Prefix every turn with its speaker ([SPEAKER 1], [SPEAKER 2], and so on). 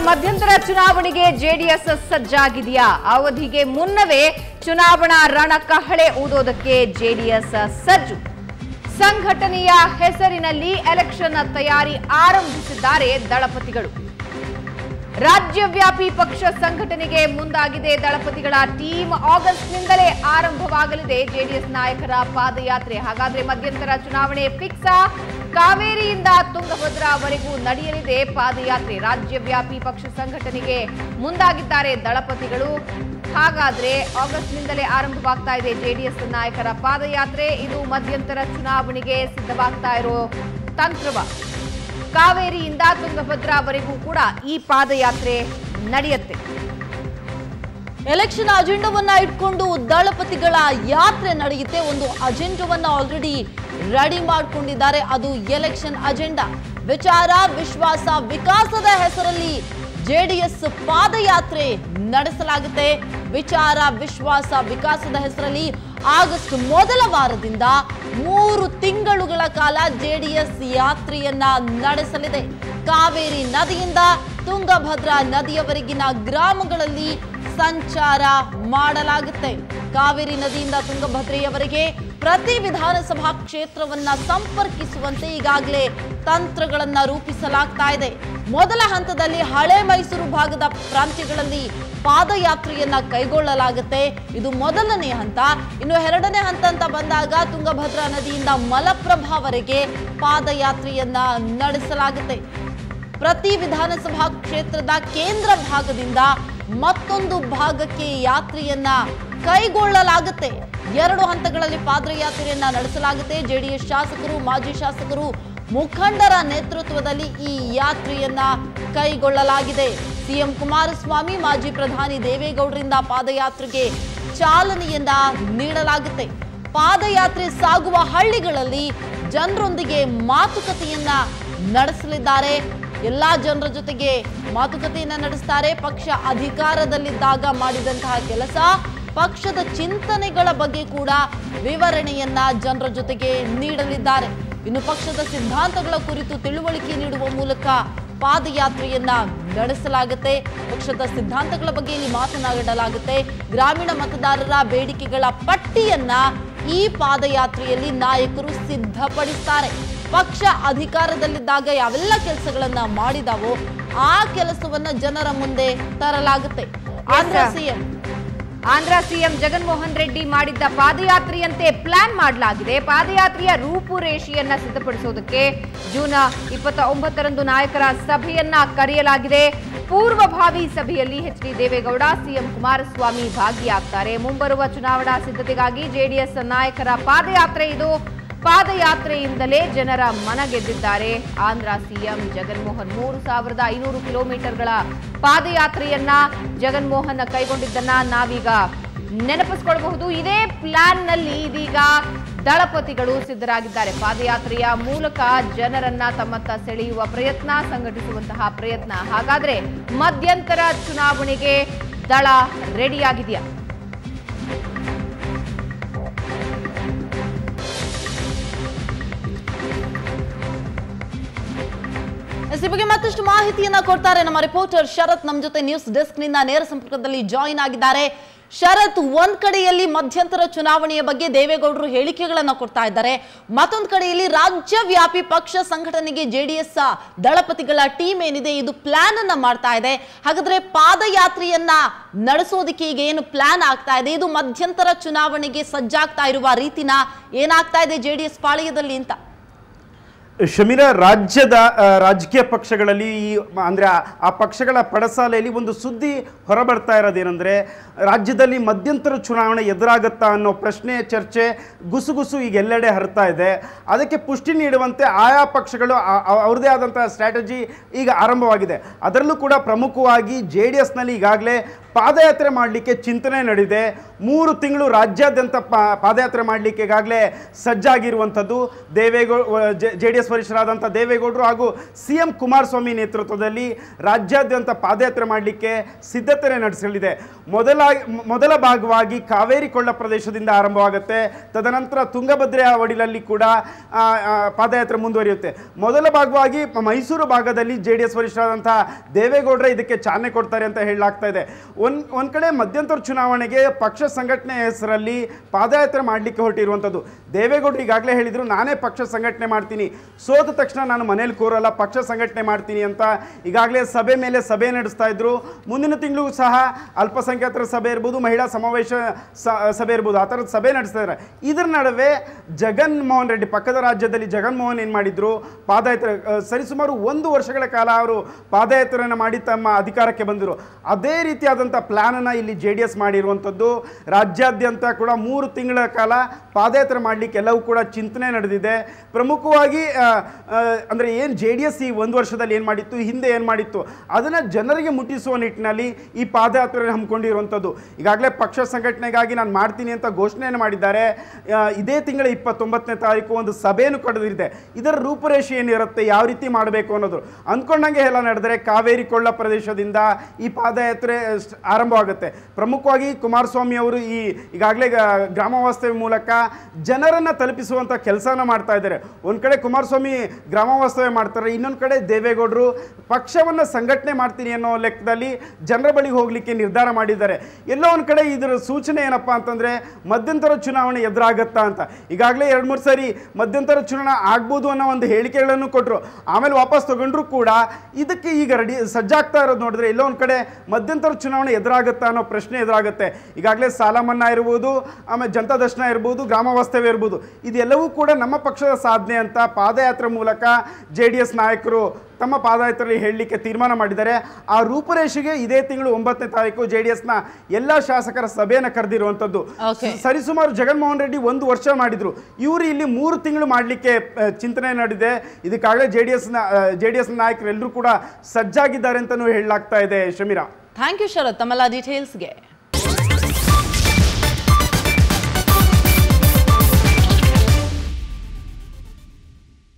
[SPEAKER 1] ಮಧ್ಯಂತರ ಚುನಾವಣೆಗೆ ಜೆಡಿಎಸ್ ಸಜ್ಜಾಗಿದೆಯಾ ಅವಧಿಗೆ ಮುನ್ನವೇ ಚುನಾವಣಾ ರಣಕಹಳೆ ಊದೋದಕ್ಕೆ ಜೆಡಿಎಸ್ ಸಜ್ಜು ಸಂಘಟನೆಯ ಹೆಸರಿನಲ್ಲಿ ಎಲೆಕ್ಷನ್ ತಯಾರಿ ಆರಂಭಿಸಿದ್ದಾರೆ ದಳಪತಿಗಳು ರಾಜ್ಯವ್ಯಾಪಿ ಪಕ್ಷ ಸಂಘಟನೆಗೆ ಮುಂದಾಗಿದೆ ದಳಪತಿಗಳ ಟೀಮ್ ಆಗಸ್ಟ್ನಿಂದಲೇ ಆರಂಭವಾಗಲಿದೆ ಜೆಡಿಎಸ್ ನಾಯಕರ ಪಾದಯಾತ್ರೆ ಹಾಗಾದ್ರೆ ಮಧ್ಯಂತರ ಚುನಾವಣೆ ಫಿಕ್ಸಾ ಕಾವೇರಿಯಿಂದ ತುಂಗಭದ್ರಾವರೆಗೂ ನಡೆಯಲಿದೆ ಪಾದಯಾತ್ರೆ ರಾಜ್ಯವ್ಯಾಪಿ ಪಕ್ಷ ಸಂಘಟನೆಗೆ ಮುಂದಾಗಿದ್ದಾರೆ ದಳಪತಿಗಳು ಹಾಗಾದ್ರೆ ಆಗಸ್ಟ್ನಿಂದಲೇ ಆರಂಭವಾಗ್ತಾ ಇದೆ ಜೆಡಿಎಸ್ ನಾಯಕರ ಪಾದಯಾತ್ರೆ ಇದು ಮಧ್ಯಂತರ ಚುನಾವಣೆಗೆ ಸಿದ್ಧವಾಗ್ತಾ ಇರೋ ತಂತ್ರವ ಕಾವೇರಿಯಿಂದ ತುಂಗಭದ್ರಾವರೆಗೂ ಕೂಡ ಈ ಪಾದಯಾತ್ರೆ ನಡೆಯುತ್ತೆ
[SPEAKER 2] ಎಲೆಕ್ಷನ್ ಅಜೆಂಡವನ್ನ ಇಟ್ಕೊಂಡು ದಳಪತಿಗಳ ಯಾತ್ರೆ ನಡೆಯುತ್ತೆ ಒಂದು ಅಜೆಂಡವನ್ನ ಆಲ್ರೆಡಿ ರೆಡಿ ಮಾಡ್ಕೊಂಡಿದ್ದಾರೆ ಅದು ಎಲೆಕ್ಷನ್ ಅಜೆಂಡಾ ವಿಚಾರ ವಿಶ್ವಾಸ ವಿಕಾಸದ ಹೆಸರಲ್ಲಿ ಜೆಡಿಎಸ್ ಪಾದಯಾತ್ರೆ ನಡೆಸಲಾಗುತ್ತೆ ವಿಚಾರ ವಿಶ್ವಾಸ ವಿಕಾಸದ ಹೆಸರಲ್ಲಿ ಆಗಸ್ಟ್ ಮೊದಲ ವಾರದಿಂದ ಮೂರು ತಿಂಗಳುಗಳ ಕಾಲ ಜೆಡಿಎಸ್ ಯಾತ್ರೆಯನ್ನ ನಡೆಸಲಿದೆ ಕಾವೇರಿ ನದಿಯಿಂದ ತುಂಗಭದ್ರಾ ನದಿಯವರೆಗಿನ ಗ್ರಾಮಗಳಲ್ಲಿ ಸಂಚಾರ ಮಾಡಲಾಗುತ್ತೆ ಕಾವೇರಿ ನದಿಯಿಂದ ತುಂಗಭದ್ರೆಯವರೆಗೆ ಪ್ರತಿ ವಿಧಾನಸಭಾ ಕ್ಷೇತ್ರವನ್ನ ಸಂಪರ್ಕಿಸುವಂತೆ ಈಗಾಗಲೇ ತಂತ್ರಗಳನ್ನ ರೂಪಿಸಲಾಗ್ತಾ ಇದೆ ಮೊದಲ ಹಂತದಲ್ಲಿ ಹಳೆ ಮೈಸೂರು ಭಾಗದ ಪ್ರಾಂತ್ಯಗಳಲ್ಲಿ ಪಾದಯಾತ್ರೆಯನ್ನ ಕೈಗೊಳ್ಳಲಾಗುತ್ತೆ ಇದು ಮೊದಲನೇ ಹಂತ ಇನ್ನು ಎರಡನೇ ಹಂತ ಅಂತ ಬಂದಾಗ ತುಂಗಭದ್ರಾ ನದಿಯಿಂದ ಮಲಪ್ರಭಾವರೆಗೆ ಪಾದಯಾತ್ರೆಯನ್ನ ನಡೆಸಲಾಗುತ್ತೆ ಪ್ರತಿ ವಿಧಾನಸಭಾ ಕ್ಷೇತ್ರದ ಕೇಂದ್ರ ಭಾಗದಿಂದ ಮತ್ತೊಂದು ಭಾಗಕ್ಕೆ ಯಾತ್ರೆಯನ್ನ ಕೈಗೊಳ್ಳಲಾಗುತ್ತೆ ಎರಡು ಹಂತಗಳಲ್ಲಿ ಪಾದಯಾತ್ರೆಯನ್ನ ನಡೆಸಲಾಗುತ್ತೆ ಜೆಡಿಎಸ್ ಶಾಸಕರು ಮಾಜಿ ಶಾಸಕರು ಮುಖಂಡರ ನೇತೃತ್ವದಲ್ಲಿ ಈ ಯಾತ್ರೆಯನ್ನ ಕೈಗೊಳ್ಳಲಾಗಿದೆ ಸಿಎಂ ಕುಮಾರಸ್ವಾಮಿ ಮಾಜಿ ಪ್ರಧಾನಿ ದೇವೇಗೌಡರಿಂದ ಪಾದಯಾತ್ರೆಗೆ ಚಾಲನೆಯನ್ನ ನೀಡಲಾಗುತ್ತೆ ಪಾದಯಾತ್ರೆ ಸಾಗುವ ಹಳ್ಳಿಗಳಲ್ಲಿ ಜನರೊಂದಿಗೆ ಮಾತುಕತೆಯನ್ನ ನಡೆಸಲಿದ್ದಾರೆ ಎಲ್ಲಾ ಜನರ ಜೊತೆಗೆ ಮಾತುಕತೆಯನ್ನ ನಡೆಸ್ತಾರೆ ಪಕ್ಷ ಅಧಿಕಾರದಲ್ಲಿದ್ದಾಗ ಮಾಡಿದಂತಹ ಕೆಲಸ ಪಕ್ಷದ ಚಿಂತನೆಗಳ ಬಗ್ಗೆ ಕೂಡ ವಿವರಣೆಯನ್ನ ಜನರ ಜೊತೆಗೆ ನೀಡಲಿದ್ದಾರೆ ಇನ್ನು ಪಕ್ಷದ ಸಿದ್ಧಾಂತಗಳ ಕುರಿತು ತಿಳುವಳಿಕೆ ನೀಡುವ ಮೂಲಕ ಪಾದಯಾತ್ರೆಯನ್ನ ನಡೆಸಲಾಗುತ್ತೆ ಪಕ್ಷದ ಸಿದ್ಧಾಂತಗಳ ಬಗ್ಗೆ ಇಲ್ಲಿ ಮಾತನಾಡಲಾಗುತ್ತೆ ಗ್ರಾಮೀಣ ಮತದಾರರ ಬೇಡಿಕೆಗಳ ಪಟ್ಟಿಯನ್ನ ಈ ಪಾದಯಾತ್ರೆಯಲ್ಲಿ ನಾಯಕರು ಸಿದ್ಧಪಡಿಸ್ತಾರೆ ಪಕ್ಷ ಅಧಿಕಾರದಲ್ಲಿದ್ದಾಗ ಯಾವೆಲ್ಲ ಕೆಲಸಗಳನ್ನ ಮಾಡಿದಾವೋ ಆ ಕೆಲಸವನ್ನ ಜನರ ಮುಂದೆ ತರಲಾಗುತ್ತೆ Andhra
[SPEAKER 1] sir.
[SPEAKER 2] CM
[SPEAKER 1] Andhra CM Jaganmohan Reddy ಮಾಡಿದ್ದ ಪಾದಯಾತ್ರೆಯಂತೆ ಪ್ಲಾನ್ ಮಾಡಲಾಗಿದೆ ಪಾದಯಾತ್ರೆಯ ರೂಪುರೇಷೆಯನ್ನ ಸಿದ್ಧಪಡಿಸೋದಕ್ಕೆ ಜೂನ್ ಇಪ್ಪತ್ತ ಒಂಬತ್ತರಂದು ನಾಯಕರ ಸಭೆಯನ್ನ ಕರೆಯಲಾಗಿದೆ ಪೂರ್ವಭಾವಿ ಸಭೆಯಲ್ಲಿ H D Deve Gowda CM Kumaraswamy ಭಾಗಿಯಾಗ್ತಾರೆ ಮುಂಬರುವ ಚುನಾವಣಾ ಸಿದ್ಧತೆಗಾಗಿ ಜೆಡಿಎಸ್ ನಾಯಕರ ಪಾದಯಾತ್ರೆ ಇದು ಪಾದಯಾತ್ರೆಯಿಂದಲೇ ಜನರ ಮನ ಗೆದ್ದಿದ್ದಾರೆ ಆಂಧ್ರ ಸಿಎಂ ಜಗನ್ಮೋಹನ್ ಮೂರು ಸಾವಿರದ ಐನೂರು ಕಿಲೋಮೀಟರ್ಗಳ ಪಾದಯಾತ್ರೆಯನ್ನ ಜಗನ್ಮೋಹನ್ ಕೈಗೊಂಡಿದ್ದನ್ನ ನಾವೀಗ ನೆನಪಿಸ್ಕೊಳ್ಬಹುದು ಇದೇ ಪ್ಲಾನ್ ನಲ್ಲಿ ಇದೀಗ ದಳಪತಿಗಳು ಸಿದ್ಧರಾಗಿದ್ದಾರೆ ಪಾದಯಾತ್ರೆಯ ಮೂಲಕ ಜನರನ್ನ ತಮ್ಮತ್ತ ಸೆಳೆಯುವ ಪ್ರಯತ್ನ ಸಂಘಟಿಸುವಂತಹ ಪ್ರಯತ್ನ ಹಾಗಾದ್ರೆ ಮಧ್ಯಂತರ ಚುನಾವಣೆಗೆ ದಳ ರೆಡಿಯಾಗಿದೆಯಾ
[SPEAKER 2] ಎಸ್ ಈ ಬಗ್ಗೆ ಮತ್ತಷ್ಟು ಮಾಹಿತಿಯನ್ನ ಕೊಡ್ತಾರೆ ನಮ್ಮ ರಿಪೋರ್ಟರ್ ಶರತ್ ನಮ್ಮ ಜೊತೆ ನ್ಯೂಸ್ ಡೆಸ್ಕ್ ನಿಂದ ನೇರ ಸಂಪರ್ಕದಲ್ಲಿ ಜಾಯಿನ್ ಆಗಿದ್ದಾರೆ ಶರತ್ ಒಂದ್ ಕಡೆಯಲ್ಲಿ ಮಧ್ಯಂತರ ಚುನಾವಣೆಯ ಬಗ್ಗೆ ದೇವೇಗೌಡರು ಹೇಳಿಕೆಗಳನ್ನ ಕೊಡ್ತಾ ಇದ್ದಾರೆ ಮತ್ತೊಂದ್ ಕಡೆಯಲ್ಲಿ ರಾಜ್ಯವ್ಯಾಪಿ ಪಕ್ಷ ಸಂಘಟನೆಗೆ ಜೆಡಿಎಸ್ ದಳಪತಿಗಳ ಟೀಮ್ ಏನಿದೆ ಇದು ಪ್ಲಾನ್ ಅನ್ನ ಮಾಡ್ತಾ ಇದೆ ಹಾಗಾದ್ರೆ ಪಾದಯಾತ್ರೆಯನ್ನ ನಡೆಸೋದಕ್ಕೆ ಈಗ ಏನು ಪ್ಲಾನ್ ಆಗ್ತಾ ಇದೆ ಇದು ಮಧ್ಯಂತರ ಚುನಾವಣೆಗೆ ಸಜ್ಜಾಗ್ತಾ ಇರುವ ರೀತಿನ ಏನಾಗ್ತಾ ಇದೆ ಜೆಡಿಎಸ್ ಪಾಳ್ಯದಲ್ಲಿ ಅಂತ
[SPEAKER 3] ಶಮೀರ ರಾಜ್ಯದ ಆ, ರಾಜಕೀಯ ಪಕ್ಷಗಳಲ್ಲಿ ಈ ಮ- ಅಂದ್ರೆ ಆ- ಆ ಪಕ್ಷಗಳ ಪಡಸಾಲೆಯಲ್ಲಿ ಒಂದು ಸುದ್ದಿ ಹೊರಬರ್ತಾ ಇರೋದೇನೆಂದ್ರೆ ರಾಜ್ಯದಲ್ಲಿ ಮಧ್ಯಂತರ ಚುನಾವಣೆ ಎದುರಾಗುತ್ತಾ ಅನ್ನೋ ಪ್ರಶ್ನೆ ಚರ್ಚೆ ಗುಸುಗುಸು ಈಗ ಎಲ್ಲೆಡೆ ಹರಿತಾ ಇದೆ ಅದಕ್ಕೆ ಪುಷ್ಟಿ ನೀಡುವಂತೆ ಆಯಾ ಪಕ್ಷಗಳು ಆ- ಆ- ಅವ್ರದ್ದೇ ಆದಂತಹ ಸ್ಟ್ರಾಟಜಿ ಈಗ ಆರಂಭವಾಗಿದೆ ಅದರಲ್ಲೂ ಕೂಡ ಪ್ರಮುಖವಾಗಿ ಜೆ ಡಿ ಎಸ್ನಲ್ಲಿ ಈಗಾಗಲೇ ಪಾದಯಾತ್ರೆ ಮಾಡಲಿಕ್ಕೆ ಚಿಂತನೆ ನಡೆದಿದೆ ಮೂರು ತಿಂಗಳು ರಾಜ್ಯಾದ್ಯಂತ ಪಾ- ಪಾದಯಾತ್ರೆ ಮಾಡಲಿಕ್ಕೆ ಈಗಾಗಲೇ ಸಜ್ಜಾಗಿರುವಂಥದ್ದು ದೇವೇಗೌ ಜೆ ಡಿ ಎಸ್ ವರಿಷ್ಠರಾದಂಥ ದೇವೇಗೌಡರು ಹಾಗೂ ಸಿ ಎಂ ಕುಮಾರಸ್ವಾಮಿ ನೇತೃತ್ವದಲ್ಲಿ ರಾಜ್ಯಾದ್ಯಂತ ಪಾದಯಾತ್ರೆ ಮಾಡಲಿಕ್ಕೆ ಸಿದ್ಧತೆ ನಡೆಸಲಿದೆ ಮೊದಲ ಮೊದಲ ಭಾಗವಾಗಿ ಕಾವೇರಿ ಕೊಳ್ಳ ಪ್ರದೇಶದಿಂದ ಆರಂಭವಾಗುತ್ತೆ ತದನಂತರ ತುಂಗಭದ್ರೆಯ ಒಡಿಲಲ್ಲಿ ಕೂಡ ಆ, ಆ, ಪಾದಯಾತ್ರೆ ಮುಂದುವರಿಯುತ್ತೆ ಮೊದಲ ಭಾಗವಾಗಿ ಮ- ಮೈಸೂರು ಭಾಗದಲ್ಲಿ ಜೆ ಡಿ ಎಸ್ ವರಿಷ್ಠರಾದಂಥ ದೇವೇಗೌಡರೇ ಇದಕ್ಕೆ ಚಾಲನೆ ಕೊಡ್ತಾರೆ ಅಂತ ಹೇಳಲಾಗ್ತಾ ಇದೆ ಒಂದ್ ಒಂದ್ ಕಡೆ ಮಧ್ಯಂತರ ಚುನಾವಣೆಗೆ ಪಕ್ಷ ಸಂಘಟನೆ ಹೆಸರಲ್ಲಿ ಪಾದಯಾತ್ರೆ ಮಾಡಲಿಕ್ಕೆ ಹೊರಟಿರುವಂಥದ್ದು ದೇವೇಗೌಡರು ಈಗಾಗಲೇ ಹೇಳಿದರು ನಾನೇ ಪಕ್ಷ ಸಂಘಟನೆ ಮಾಡ್ತೀನಿ ಸೋತ ತಕ್ಷಣ ನಾನು ಮನೇಲಿ ಕೂರಲ್ಲ ಪಕ್ಷ ಸಂಘಟನೆ ಮಾಡ್ತೀನಿ ಅಂತ ಈಗಾಗಲೇ ಸಭೆ ಮೇಲೆ ಸಭೆ ನಡೆಸ್ತಾ ಇದ್ರು ಮುಂದಿನ ತಿಂಗಳು ಸಹ ಅಲ್ಪಸಂಖ್ಯಾತರ ಸಭೆ ಇರ್ಬೋದು ಮಹಿಳಾ ಸಮಾವೇಶ ಸ- ಸಭೆ ಇರ್ಬೋದು ಆ ಥರದ ಸಭೆ ನಡೆಸ್ತಾ ಇದ್ದಾರೆ ಇದರ ನಡುವೆ ಜಗನ್ಮೋಹನ್ ರೆಡ್ಡಿ ಪಕ್ಕದ ರಾಜ್ಯದಲ್ಲಿ ಜಗನ್ಮೋಹನ್ ಏನು ಮಾಡಿದ್ರು ಪಾದಯಾತ್ರೆ ಆ, ಸರಿಸುಮಾರು ಒಂದು ವರ್ಷಗಳ ಕಾಲ ಅವರು ಪಾದಯಾತ್ರೆಯನ್ನು ಮಾಡಿ ತಮ್ಮ ಅಧಿಕಾರಕ್ಕೆ ಬಂದರು ಅದೇ ರೀತಿಯಾದಂಥ ಪ್ಲ್ಯಾನನ್ನು ಇಲ್ಲಿ ಜೆ ಡಿ ಎಸ್ ಮಾಡಿರುವಂಥದ್ದು ರಾಜ್ಯಾದ್ಯಂತ ಕೂಡ ಮೂರು ತಿಂಗಳ ಕಾಲ ಪಾದಯಾತ್ರೆ ಮಾಡಲಿಕ್ಕೆ ಎಲ್ಲವೂ ಕೂಡ ಚಿಂತನೆ ನಡೆದಿದೆ ಪ್ರಮುಖವಾಗಿ ಆ, ಆ, ಅಂದರೆ ಏನು ಜೆ ಡಿ ಎಸ್ ಈ ಒಂದು ವರ್ಷದಲ್ಲಿ ಏನು ಮಾಡಿತ್ತು ಹಿಂದೆ ಏನು ಮಾಡಿತ್ತು ಅದನ್ನು ಜನರಿಗೆ ಮುಟ್ಟಿಸುವ ನಿಟ್ಟಿನಲ್ಲಿ ಈ ಪಾದಯಾತ್ರೆ ಹಮ್ಮಿಕೊಂಡಿರುವಂಥದ್ದು ಈಗಾಗಲೇ ಪಕ್ಷ ಸಂಘಟನೆಗಾಗಿ ನಾನು ಮಾಡ್ತೀನಿ ಅಂತ ಘೋಷಣೆಯನ್ನು ಮಾಡಿದ್ದಾರೆ ಆ, ಇದೇ ತಿಂಗಳ ಇಪ್ಪತ್ತೊಂಬತ್ತನೇ ತಾರೀಕು ಒಂದು ಸಭೆಯನ್ನು ಕರೆದಿದೆ ಇದರ ರೂಪುರೇಷೆ ಏನಿರುತ್ತೆ ಯಾವ ರೀತಿ ಮಾಡಬೇಕು ಅನ್ನೋದು ಅಂದ್ಕೊಂಡಂಗೆ ಎಲ್ಲ ನಡೆದರೆ ಕಾವೇರಿ ಕೊಳ್ಳ ಪ್ರದೇಶದಿಂದ ಈ ಪಾದಯಾತ್ರೆ ಸ್ಟ್- ಆರಂಭವಾಗುತ್ತೆ ಪ್ರಮುಖವಾಗಿ ಕುಮಾರಸ್ವಾಮಿ ಅವರು ಈ ಈಗಾಗಲೇ ಗ- ಗ್ರಾಮ ವಾಸ್ತವ್ಯ ಮೂಲಕ ಜನರನ್ನು ತಲುಪಿಸುವಂಥ ಕೆಲಸನ ಮಾಡ್ತಾ ಇದ್ದಾರೆ ಒಂದು ಕಡೆ ಕುಮಾರಸ್ವಾಮಿ ಗ್ರಾಮ ವಾಸ್ತವ್ಯ ಮಾಡ್ತಾರೆ ಇನ್ನೊಂದು ಕಡೆ ದೇವೇಗೌಡರು ಪಕ್ಷವನ್ನು ಸಂಘಟನೆ ಮಾಡ್ತೀನಿ ಅನ್ನೋ ಲೆಕ್ಕದಲ್ಲಿ ಜನರ ಬಳಿಗೆ ಹೋಗಲಿಕ್ಕೆ ನಿರ್ಧಾರ ಮಾಡಿದ್ದಾರೆ ಎಲ್ಲೋ ಒಂದು ಕಡೆ ಇದರ ಸೂಚನೆ ಏನಪ್ಪಾ ಅಂತಂದರೆ ಮಧ್ಯಂತರ ಚುನಾವಣೆ ಎದುರಾಗತ್ತಾ ಅಂತ ಈಗಾಗಲೇ ಎರಡು ಮೂರು ಸರಿ ಮಧ್ಯಂತರ ಚುನಾವಣೆ ಆಗ್ಬೋದು ಅನ್ನೋ ಒಂದು ಹೇಳಿಕೆಗಳನ್ನು ಕೊಟ್ಟರು ಆಮೇಲೆ ವಾಪಸ್ ತಗೊಂಡ್ರು ಕೂಡ ಇದಕ್ಕೆ ಈಗ ರೆಡಿ ಸಜ್ಜಾಗ್ತಾ ಇರೋದು ನೋಡಿದ್ರೆ ಎಲ್ಲೋ ಒಂದು ಕಡೆ ಮಧ್ಯಂತರ ಚುನಾವಣೆ ಎದುರಾಗುತ್ತಾ ಅನ್ನೋ ಪ್ರಶ್ನೆ ಎದುರಾಗುತ್ತೆ ಈಗಾಗಲೇ ಸಾಲ ಮನ್ನಾ ಇರ್ಬೋದು ಆಮೇಲೆ ಜನತಾ ದರ್ಶನ ಇರ್ಬೋದು ಗ್ರಾಮ ವಾಸ್ತವ್ಯ ಇರ್ಬೋದು ಇದೆಲ್ಲವೂ ಕೂಡ ನಮ್ಮ ಪಕ್ಷದ ಸಾಧನೆ ಅಂತ ಪಾದಯಾತ್ರೆ ಮೂಲಕ ಜೆ ಡಿ ಎಸ್ ನಾಯಕರು ತಮ್ಮ ಪಾದಯಾತ್ರೆಯಲ್ಲಿ ಹೇಳಲಿಕ್ಕೆ ತೀರ್ಮಾನ ಮಾಡಿದ್ದಾರೆ ಆ ರೂಪುರೇಷೆಗೆ ಇದೇ ತಿಂಗಳು ಒಂಬತ್ತನೇ ತಾರೀಕು ಜೆ ಡಿ ಎಸ್ನ ಎಲ್ಲ ಶಾಸಕರ ಸಭೆಯನ್ನು ಕರೆದಿರುವಂಥದ್ದು
[SPEAKER 2] Okay.
[SPEAKER 3] ಸರಿಸುಮಾರು ಜಗನ್ಮೋಹನ್ ರೆಡ್ಡಿ ಒಂದು ವರ್ಷ ಮಾಡಿದ್ರು ಇವರು ಇಲ್ಲಿ ಮೂರು ತಿಂಗಳು ಮಾಡಲಿಕ್ಕೆ ಚಿಂತನೆ ನಡೆದಿದೆ ಇದಕ್ಕಾಗಲೇ ಜೆ ಡಿ ಎಸ್ನ ಜೆ ಡಿ ಎಸ್ ನಾಯಕರು ಎಲ್ಲರೂ ಕೂಡ ಸಜ್ಜಾಗಿದ್ದಾರೆ ಅಂತಲೂ ಹೇಳಲಾಗ್ತಾ ಇದೆ ಶಮೀರಾ
[SPEAKER 2] ಥ್ಯಾಂಕ್ ಯು ಶರತ್ ತಮ್ಮೆಲ್ಲ ಡೀಟೇಲ್ಸ್ಗೆ